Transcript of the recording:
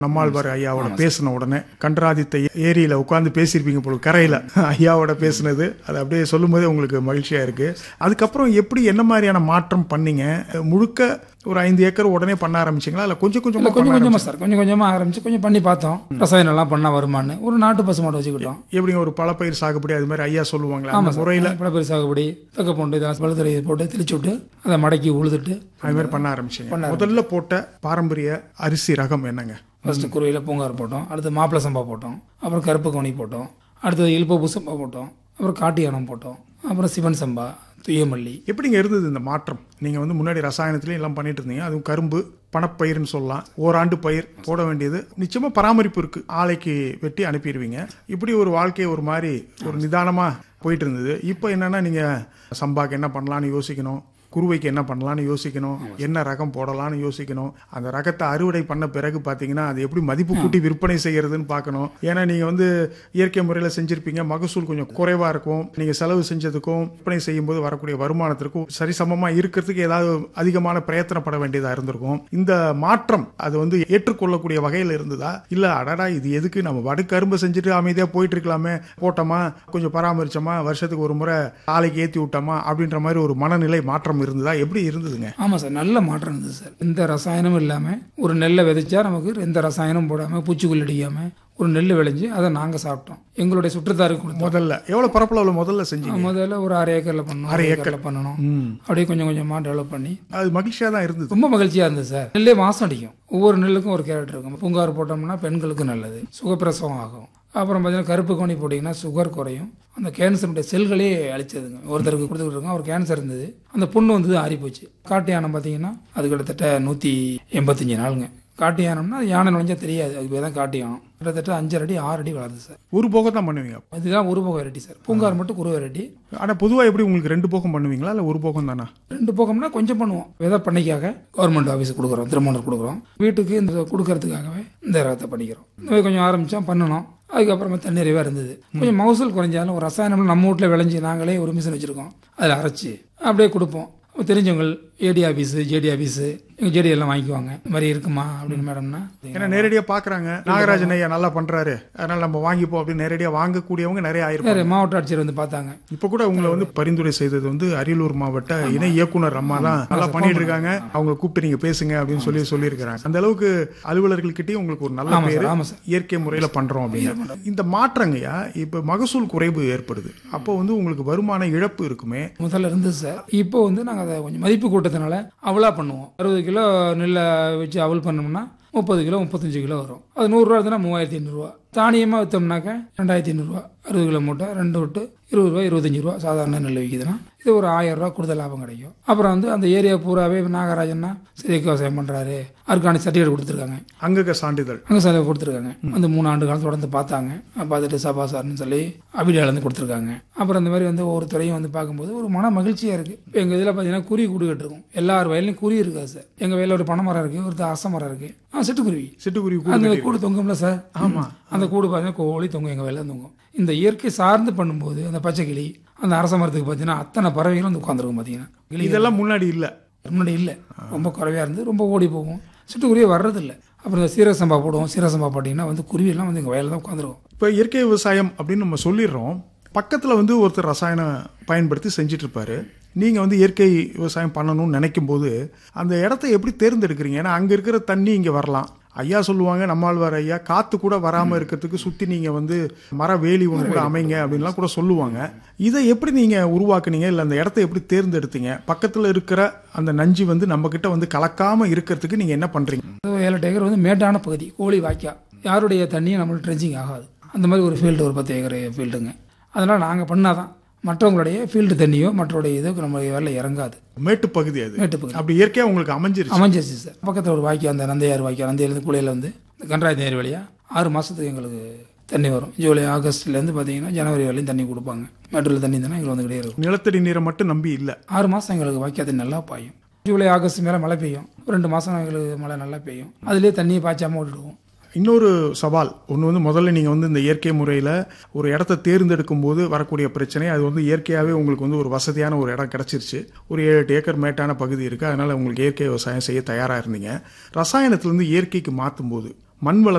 நம்மாழ்வார் ஐயாவோட பேசின உடனே கண்டராதித்த ஏரியில உட்கார்ந்து பேசியிருப்பீங்க போல கரையில ஐயாவோட பேசுனது அது அப்படியே சொல்லும்போதே உங்களுக்கு மகிழ்ச்சியா இருக்கு அதுக்கப்புறம் எப்படி என்ன மாதிரியான மாற்றம் பண்ணீங்க முழுக்க ஒரு ஐந்து ஏக்கர் உடனே பண்ண ஆரம்பிச்சீங்களா இல்ல கொஞ்சம் கொஞ்சமா இல்லை கொஞ்சம் கொஞ்சமாக சார் கொஞ்சம் கொஞ்சமாக ஆரம்பிச்சு கொஞ்சம் பண்ணி பார்த்தோம் ரசாயனம் எல்லாம் பண்ணால் வருமானு ஒரு நாட்டு பசு மாடு வச்சுக்கிட்டோம் எப்படிங்க ஒரு பழப்பயிர் சாகுபடி அது மாதிரி ஐயா சொல்லுவாங்களா அந்த முறையில பழப்பயிர் சாகுபடி தக்க பூண்டு இதெல்லாம் பழுதுறை போட்டு தெளிச்சு விட்டு அதை மடக்கி உழுதுட்டு அது மாதிரி பண்ண ஆரம்பிச்சீங்க முதல்ல போட்ட பாரம்பரிய அரிசி ரகம் என்னங்க ஃபர்ஸ்ட் குருவியில் பூங்கார் போட்டோம் அடுத்து மாப்பிளை சம்பா போட்டோம் அப்புறம் கருப்பு கவுனி போட்டோம் அடுத்தது இழுப்ப சம்பா போட்டோம் அப்புறம் காட்டு யானம் போட்டோம் அப்புறம் சிவன் சம்பா துய்யமல்லி எப்படிங்க இருந்தது இந்த மாற்றம் நீங்க வந்து முன்னாடி ரசாயனத்திலயும் எல்லாம் பண்ணிட்டு இருந்தீங்க அதுவும் கரும்பு பணப்பயிர்னு சொல்லலாம் ஓராண்டு பயிர் போட வேண்டியது நிச்சயமா பராமரிப்பு இருக்கு ஆலைக்கு வெட்டி அனுப்பிடுவீங்க இப்படி ஒரு வாழ்க்கை ஒரு மாதிரி ஒரு நிதானமா போயிட்டு இருந்தது இப்போ என்னன்னா நீங்க சம்பாக்கு என்ன பண்ணலாம்னு யோசிக்கணும் குருவைக்கு என்ன பண்ணலாம்னு யோசிக்கணும் என்ன ரகம் போடலாம்னு யோசிக்கணும் அந்த ரகத்தை அறுவடை பண்ண பிறகு பார்த்தீங்கன்னா அது எப்படி மதிப்பு கூட்டி விற்பனை செய்யறதுன்னு பார்க்கணும் ஏன்னா நீங்க வந்து இயற்கை முறையில் செஞ்சிருப்பீங்க மகசூல் கொஞ்சம் குறைவா இருக்கும் நீங்க செலவு செஞ்சதுக்கும் விற்பனை செய்யும்போது வரக்கூடிய வருமானத்திற்கும் சரிசமமா இருக்கிறதுக்கு ஏதாவது அதிகமான பிரயத்தனப்பட வேண்டியதா இருந்திருக்கும் இந்த மாற்றம் அது வந்து ஏற்றுக்கொள்ளக்கூடிய வகையில் இருந்ததா இல்ல அடடா இது எதுக்கு நம்ம வடு கரும்பு செஞ்சுட்டு அமைதியா போயிட்டு இருக்கலாமே போட்டோமா கொஞ்சம் பராமரிச்சோமா வருஷத்துக்கு ஒரு முறை ஆலைக்கு ஏத்தி விட்டோமா அப்படின்ற மாதிரி ஒரு மனநிலை மாற்றம் இருந்ததா எப்படி இருந்ததுங்க ஆமாம் சார் நல்ல மாற்றம் இருந்தது சார் எந்த ரசாயனமும் இல்லாமல் ஒரு நெல்லை விதைச்சா நமக்கு எந்த ரசாயனமும் போடாமல் பூச்சிக்கொல்லி அடிக்காமல் ஒரு நெல் விளைஞ்சு அதை நாங்கள் சாப்பிட்டோம் எங்களுடைய சுற்றத்தாருக்கு கொடுத்தோம் முதல்ல எவ்வளவு பரப்பளவுல முதல்ல செஞ்சீங்க முதல்ல ஒரு அரை ஏக்கரில் பண்ணோம் அரை ஏக்கரில் பண்ணணும் ம். அப்படியே கொஞ்சம் கொஞ்சமாக டெவலப் பண்ணி அது மகிழ்ச்சியா தான் இருந்தது ரொம்ப மகிழ்ச்சியாக இருந்தது சார் நெல்லே வாசம் அடிக்கும் ஒவ்வொரு நெல்லுக்கும் ஒரு கேரட் இருக்கும் பூங்காறு போட்டோம்னா பெண்களுக்கு நல்லது சுகப்பிரசவம் ஆகும் அப்புறம் பார்த்தீங்கன்னா கருப்பு கோணி போட்டிங்கன்னா சுகர் குறையும் அந்த கேன்சருடைய செல்களே அழிச்சதுங்க ஒருத்தருக்கு கொடுத்துக்கிட்டு இருக்கோம் அவர் கேன்சர் இருந்தது அந்த புண்ணு வந்து ஆறி போச்சு காட்டு யானம் பார்த்தீங்கன்னா அது கிட்டத்தட்ட நூற்றி எண்பத்தஞ்சு நாளுங்க காட்டு யானம்னா அது யானை நுழைஞ்சா தெரியாது அது பேர் தான் காட்டு யானம் கிட்டத்தட்ட அஞ்சரை அடி ஆறு அடி வளருது சார் ஒரு போகம் தான் பண்ணுவீங்க இதுதான் ஒரு போக வெரைட்டி சார் பூங்கார் மட்டும் குரு வெரைட்டி ஆனா பொதுவா எப்படி உங்களுக்கு ரெண்டு போகம் பண்ணுவீங்களா இல்ல ஒரு போகம் தானா ரெண்டு போகம்னா கொஞ்சம் பண்ணுவோம் விதை பண்ணைக்காக கவர்மெண்ட் ஆஃபீஸ் கொடுக்குறோம் திருமணம் கொடுக்குறோம் வீட்டுக்கு இந்த கொடுக்கறதுக்காகவே இந்த ரகத்தை பண்ணிக்கிறோம் இந்த மாதிரி கொஞ்சம் ஆரம்பித்தோம் பண்ணணும் அதுக்கப்புறமா தண்ணீரவே இருந்தது கொஞ்சம் மகசூல் குறைஞ்சாலும் ஒரு ரசாயனம் நம்ம வீட்டில் விளைஞ்சி நாங்களே ஒரு மிஷின் வச்சுருக்கோம் அதில் அரைச்சி அப்படியே கொடுப்போம் தெரிஞ்சவங்க ஏடி ஆஃபீஸு ஜேடி ஆஃபீஸு எங்கள் ஜேடி எல்லாம் வாங்கிக்குவாங்க இந்த மாதிரி இருக்குமா அப்படின்னு மேடம்னா ஏன்னா நேரடியா பாக்குறாங்க நாகராஜன் ஐயா நல்லா பண்றாரு அதனால நம்ம வாங்கிப்போம் அப்படின்னு நேரடியா வாங்கக்கூடியவங்க நிறைய ஆயிருப்பாங்க வேறு மாவட்ட ஆட்சியர் வந்து பார்த்தாங்க இப்ப கூட உங்களை வந்து பரிந்துரை செய்தது வந்து அரியலூர் மாவட்ட இணை இயக்குனர் அம்மா தான் நல்லா பண்ணிட்டு இருக்காங்க அவங்க கூப்பிட்டு நீங்க பேசுங்க அப்படின்னு சொல்லி சொல்லியிருக்கிறாங்க அந்த அளவுக்கு அலுவலர்கள்கிட்டயும் உங்களுக்கு ஒரு நல்ல ஆமாம் பேரு சார் ஆமாம் சார் இயற்கை முறையில பண்றோம் அப்படின்னு இந்த மாற்றங்கய்யா இப்ப மகசூல் குறைவு ஏற்படுது அப்போ வந்து உங்களுக்கு வருமான இழப்பு இருக்குமே முதல்ல இருந்தது சார் இப்போ வந்து நாங்கள் அதை கொஞ்சம் மதிப்பு கூட்டத்தினால அவலா பண்ணுவோம் அறுபது கிலோ நெல்லை வச்சு அவல் பண்ணோம்னா முப்பது கிலோ முப்பத்தஞ்சு கிலோ வரும் அது நூறுரூவா இருந்ததுன்னா மூவாயிரத்தி ஐநூறுரூவா தானியமாக விற்றோம்னாக்க ரெண்டாயிரத்தி ஐநூறுரூவா அறுபது கிலோ மூட்டை ரெண்டு விட்டு இருபது ரூபா இருபத்தஞ்சு ரூபா சாதாரண நெல் விற்கிதுன்னா இது ஒரு ஆயிரம் ரூபா கூடுதல் லாபம் கிடைக்கும் அப்புறம் வந்து அந்த ஏரியா பூராவே நாகராஜன்னா செயற்கை விவசாயம் பண்ணுறாரு ஆர்கானிக் சர்டிஃபிகேட் கொடுத்துருக்காங்க அங்கக சான்றிதழ் அங்கே சார் கொடுத்துருக்காங்க வந்து மூணு ஆண்டு காலம் தொடர்ந்து பார்த்தாங்க பார்த்துட்டு சபா சார்னு சொல்லி அபிடியாலேருந்து கொடுத்துருக்காங்க அப்புறம் இந்த மாதிரி வந்து ஒவ்வொரு துறையும் வந்து பார்க்கும்போது ஒரு மன மகிழ்ச்சியாக இருக்குது இப்போ எங்கள் இதில் பார்த்தீங்கன்னா குருவி கூடு கட்டிருக்கும் எல்லார் வயல்லையும் குருவி இருக்காது சார் எங்கள் வயலில் ஒரு பனை மரம் இருக்குது ஒரு அரச மரம் இருக்குது ஆ சிட்டுக்குருவி சிட்டுக்குருவி கூட அந்த கூடு தொங்கும்ல சார் ஆமாம் அந்த கூடு பார்த்தீங்கன்னா கோழி தொங்கும் எங்கள் வயலில் தொங்கும் இந்த இயற்கை சார்ந்து பண்ணும்போது அந்த பச்சை கிளி அந்த அரச மரத்துக்கு பார்த்தீங்கன்னா அத்தனை பறவைகளும் வந்து உட்காந்துருக்கும் பார்த்தீங்கன்னா கிளி இதெல்லாம் முன்னாடி இல்ல முன்னாடி இல்லை ரொம்ப குறைவாக இருந்து ரொம்ப ஓடி போகும் சிட்டுக்குருவியே வர்றதில்லை அப்புறம் இந்த சீரக சம்பா போடுவோம் சீரக சம்பா போட்டிங்கன்னா வந்து குருவியெல்லாம் வந்து எங்கள் வயலில் தான் உட்காந்துருக்கும் இப்போ இயற்கை விவசாயம் அப்படின்னு நம்ம சொல்லிடுறோம் பக்கத்தில் வந்து ஒருத்தர் ரசாயனம் பயன்படுத்தி செஞ்சுட்டு இருப்பாரு நீங்கள் வந்து இயற்கை விவசாயம் பண்ணணும்னு நினைக்கும் போது அந்த இடத்த எப்படி தேர்ந்தெடுக்கிறீங்க ஏன்னா அங்கே இருக்கிற தண்ணி இங்கே வரலாம் ஐயா சொல்லுவாங்க நம்மாழ்வார் ஐயா காத்து கூட வராமல் இருக்கிறதுக்கு சுற்றி நீங்கள் வந்து மர வேலி ஒன்று கூட அமைங்க அப்படின்லாம் கூட சொல்லுவாங்க இதை எப்படி நீங்கள் உருவாக்குனீங்க இல்லை அந்த இடத்த எப்படி தேர்ந்தெடுத்தீங்க பக்கத்தில் இருக்கிற அந்த நஞ்சு வந்து நம்ம கிட்ட வந்து கலக்காமல் இருக்கிறதுக்கு நீங்கள் என்ன பண்ணுறீங்க அது ஏழு ஏக்கர் வந்து மேட்டான பகுதி கோழி வாய்க்கா யாருடைய தண்ணியும் நம்மளுக்கு ட்ரெஞ்சிங் ஆகாது அந்த மாதிரி ஒரு ஃபீல்டு ஒரு பத்து ஏக்கர் ஃபீல்டுங்க அதனால் நாங்கள் பண்ணாதான் மற்றவங்களுடைய ஃபீல்டு தண்ணியோ மற்றவருடைய இதுக்கு நம்ம வேலை இறங்காது மேட்டு பகுதி அது மேட்டு பகுதி அப்படி இயற்கையாக உங்களுக்கு அமைஞ்சிருச்சு அமைஞ்சிருச்சு சார் பக்கத்தில் ஒரு வாய்க்கா அந்த நந்தையார் வாய்க்கா நந்தையிலேருந்து குளியில் வந்து இந்த கன்றாயத்து நேர் வழியாக ஆறு மாதத்துக்கு எங்களுக்கு தண்ணி வரும் ஜூலை ஆகஸ்ட்லேருந்து பார்த்தீங்கன்னா ஜனவரி வரையும் தண்ணி கொடுப்பாங்க மேட்டூரில் தண்ணி தானே எங்களுக்கு வந்துக்கிட்டே இருக்கும் நிலத்தடி நீரை மட்டும் நம்பி இல்லை ஆறு மாதம் எங்களுக்கு வாய்க்கா தண்ணி நல்லா பாயும் ஜூலை ஆகஸ்ட் மேலே மழை பெய்யும் ரெண்டு மாதம் எங்களுக்கு மழை நல்லா பெய்யும் அதுலேயே தண்ணியை பாய்ச்சாமல் விட்டுடுவோம் இன்னொரு சவால் ஒன்று வந்து முதல்ல நீங்கள் வந்து இந்த இயற்கை முறையில் ஒரு இடத்த தேர்ந்தெடுக்கும் போது வரக்கூடிய பிரச்சனை அது வந்து இயற்கையாகவே உங்களுக்கு வந்து ஒரு வசதியான ஒரு இடம் கிடச்சிருச்சு ஒரு ஏழு எட்டு ஏக்கர் மேட்டான பகுதி இருக்குது அதனால் உங்களுக்கு இயற்கை விவசாயம் செய்ய தயாராக இருந்தீங்க ரசாயனத்திலேருந்து இயற்கைக்கு மாற்றும் போது மண் வள